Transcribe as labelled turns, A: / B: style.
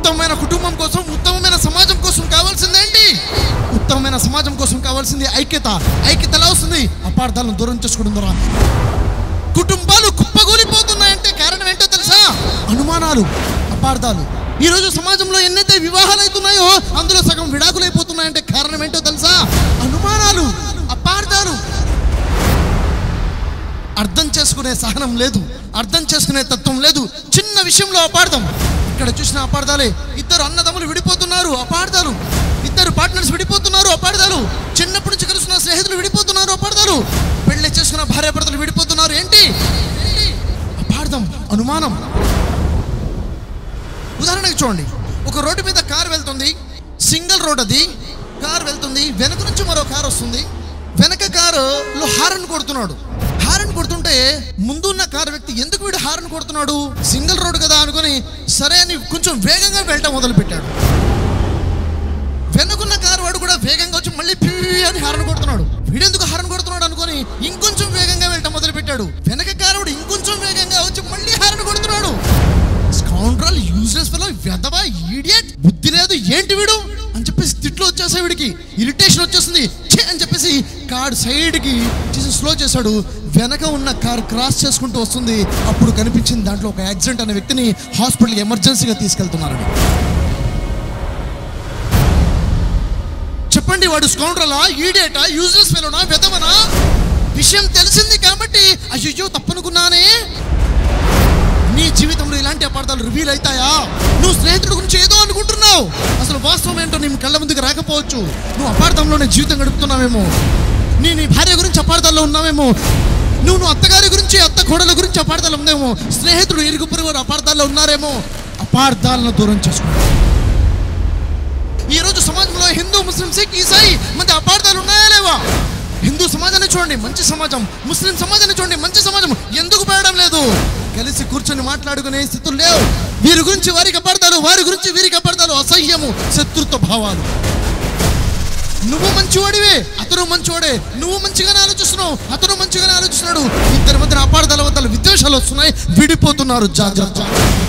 A: ఉత్తమమైన కుటుంబం కోసం ఉత్తమమైన సమాజం కోసం కావాల్సిందేంటి ఉత్తమమైన సమాజం కోసం కావాల్సింది ఐక్యత ఐక్యత ఎలా వస్తుంది అపార్థాలను దూరం చేసుకోవడం ద్వారా కుటుంబాలు కుప్పగూలిపోతున్నాయంటే కారణం ఏంటో తెలుసా అనుమానాలు అపార్థాలు ఈ రోజు సమాజంలో ఎన్నైతే వివాహాలు అవుతున్నాయో అందులో సగం విడాకులైపోతున్నాయంటే కారణం ఏంటో తెలుసా అనుమానాలు అపార్థాలు అర్థం చేసుకునే సహనం లేదు అర్థం చేసుకునే తత్వం లేదు చిన్న విషయంలో అపార్థం ఇక్కడ చూసిన అపార్థాలే ఇద్దరు అన్నదమ్ములు విడిపోతున్నారు అపార్థాలు ఇద్దరు పార్ట్నర్స్ విడిపోతున్నారు అపార్థాలు చిన్నప్పటి నుంచి కలుస్తున్న స్నేహితులు విడిపోతున్నారు అపార్థాలు పెళ్లి చేసుకున్న భార్యాభర్తలు విడిపోతున్నారు ఏంటి ఏంటి? అపార్థం అనుమానం ఉదాహరణకు చూడండి ఒక రోడ్డు మీద కార్ వెళ్తుంది సింగిల్ రోడ్ అది కార్ వెళ్తుంది వెనక నుంచి మరో కార్ వస్తుంది వెనక కారులో హారన్ కొడుతున్నాడు హారన్ కొడుతుంటే ముందున్న కారు వ్యక్తి ఎందుకు వీడు హారన్ కొడుతున్నాడు సింగిల్ రోడ్ కదా అనుకొని సరే అని కొంచెం వేగంగా వెళ్ళటం మొదలు పెట్టాడు వెనుకున్న కారు వాడు కూడా వేగంగా వచ్చి మళ్ళీ పీ అని హారన్ కొడుతున్నాడు వీడెందుకు హారన్ కొడుతున్నాడు అనుకొని ఇంకొంచెం వేగంగా వెళ్ళటం మొదలు పెట్టాడు వెనక కారు వాడు ఇంకొంచెం వేగంగా వచ్చి మళ్ళీ హారన్ కొడుతున్నాడు స్కౌండ్రల్ యూజ్లెస్ ఫెలో వెదవా ఈడియట్ బుద్ధి లేదు ఏంటి వీడు అని చెప్పేసి తిట్లు వచ్చేసాయి వీడికి ఇరిటేషన్ వచ్చేసింది ఛే అని చెప్పేసి కార్ సైడ్కి చేసి స్లో చేశాడు వెనక ఉన్న కార్ క్రాస్ చేసుకుంటూ వస్తుంది అప్పుడు కనిపించింది దాంట్లో ఒక యాక్సిడెంట్ అనే వ్యక్తిని హాస్పిటల్కి ఎమర్జెన్సీగా తీసుకెళ్తున్నారని చెప్పండి వాడు స్కౌండ్రలా ఈడేటా యూజ్లెస్ ఫెలోనా వెదవనా విషయం తెలిసింది కాబట్టి అయ్యో తప్పనుకున్నానే నీ జీవితంలో ఇలాంటి అపార్థాలు రివీల్ అవుతాయా నువ్వు స్నేహితుడి గురించి ఏదో అనుకుంటున్నావు అసలు వాస్తవం ఏంటో నీ కళ్ళ ముందుకు రాకపోవచ్చు నువ్వు అపార్థంలోనే జీవితం గడుపుతున్నావేమో నీ నీ భార్య గురించి అపార్థాల్లో ఉన్నావేమో నువ్వు నువ్వు అత్తగారి గురించి అత్త కోడల గురించి అపార్థాలు ఉందేమో స్నేహితుడు ఇరుగు పొరుగు వారు అపార్థాల్లో ఉన్నారేమో అపార్థాలను దూరం చేసుకో ఈ రోజు సమాజంలో హిందూ ముస్లిం సిక్ ఈసాయి మధ్య అపార్థాలు ఉన్నాయా లేవా హిందూ సమాజాన్ని చూడండి మంచి సమాజం ముస్లిం సమాజాన్ని చూడండి మంచి సమాజం ఎందుకు పెరగడం లేదు కలిసి కూర్చొని మాట్లాడుకునే స్థితులు లేవు వీరి గురించి వారికి అపార్థాలు వారి గురించి వీరికి అపార్థాలు అసహ్యము శత్రుత్వ భావాలు నువ్వు మంచివాడివే అతను మంచివాడే నువ్వు మంచిగానే ఆలోచిస్తున్నావు అతను మంచిగానే ఆలోచిస్తున్నాడు ఇద్దరి మధ్యన అపార్థాల వద్ద విద్వేషాలు వస్తున్నాయి విడిపోతున్నారు జాగ్రత్త